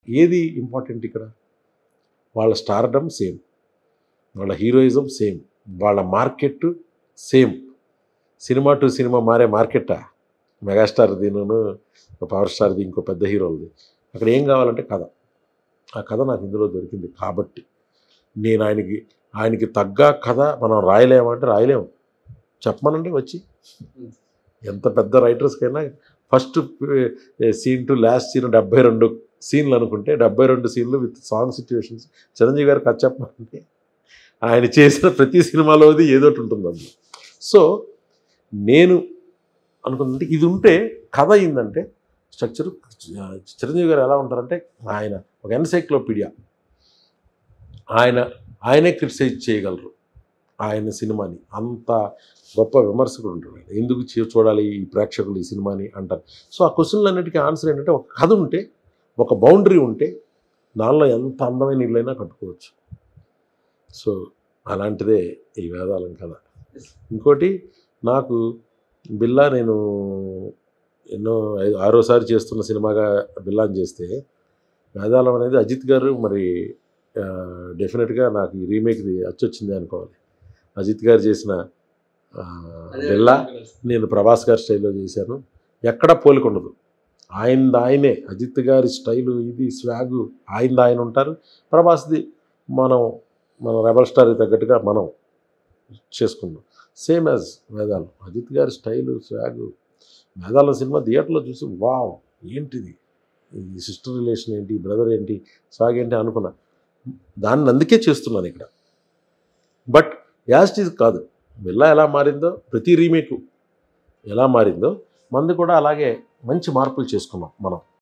ఏది ఇంపార్టెంట్ ఇక్కడ వాళ్ళ స్టార్డమ్ సేమ్ వాళ్ళ హీరోయిజం సేమ్ వాళ్ళ market same cinema to cinema మారే మార్కెటా మెగాస్టార్ దీనిను పవర్ స్టార్ది ఇంకో పెద్ద హీరోలది అక్కడ ఏం కావాలంటే కథ ఆ కథ నాకు ఇందులో దొరికింది కాబట్టి నేను ఆయనకి ఆయనకి తగ్గ కథ మనం రాయలేమంటే రాయలేము చెప్పమనండి వచ్చి ఎంత పెద్ద రైటర్స్కైనా first scene to last scene డెబ్బై రెండు సీన్లు అనుకుంటే డెబ్బై రెండు సీన్లు విత్ సాంగ్ సిచ్యువేషన్స్ చిరంజీవి గారు కథ చెప్పమంటే ఆయన చేసిన ప్రతి సినిమాలోది ఏదో ఒకటి ఉంటుంది అందులో సో నేను అనుకుందంటే ఇది ఉంటే కథ అయిందంటే స్ట్రక్చర్ చిరంజీవి గారు ఎలా ఉంటారంటే ఆయన ఒక ఎన్సైక్లోపీడియా ఆయన ఆయనే క్రిటిసైజ్ చేయగలరు ఆయన సినిమాని అంత గొప్ప విమర్శకుడు ఉంటాడు ఆయన. ఎందుకు చూ- చూడాలి ఈ ప్రేక్షకులు ఈ సినిమాని అంటారు సో ఆ క్వశ్చన్లన్నిటికీ ఆన్సర్ ఏంటంటే ఒక కథ ఉంటే ఒక బౌండరీ ఉంటే దానిలో ఎంత అందమైన ఇల్లైనా కట్టుకోవచ్చు సో అలాంటిదే ఈ వేదాలం కథ ఇంకోటి నాకు బిల్లా నేను ఎన్నో ఐదు- ఆరోసారి చేస్తున్న సినిమాగా బిల్లాని చేస్తే వేదాలం అనేది అజిత్ గారు మరి డెఫినెట్గా నాకు ఈ రీమేక్ది అచ్చొచ్చింది అనుకోవాలి అజిత్ గారు చేసిన ఆ, బిల్లా నేను ప్రభాస్ గారి స్టైల్లో చేశాను ఎక్కడ పోలిక ఉండదు ఆయనది ఆయనే అజిత్ గారి స్టైలు ఇది స్వాగు ఆయనది ఆయన ఉంటారు ప్రభాస్ది మనం మన రెబల్ స్టార్ తగ్గట్టుగా మనం చేసుకున్నాం సేమ్ యాజ్ వేదాలు అజిత్ గారి స్టైలు స్వాగు వేదాల సినిమా థియేటర్లో చూసి వావ్ ఏంటిది ఈ సిస్టర్ రిలేషన్ ఏంటి బ్రదర్ ఏంటి స్వాగ్ ఏంటి అనుకున్నా దాన్ని అందుకే చేస్తున్నాను ఇక్కడ బట్ యాస్టీజ్ కాదు బిల్లా ఎలా మారిందో ప్రతి రీమేకు ఎలా మారిందో మంది కూడా అలాగే మంచి మార్పులు చేసుకున్నాం మనం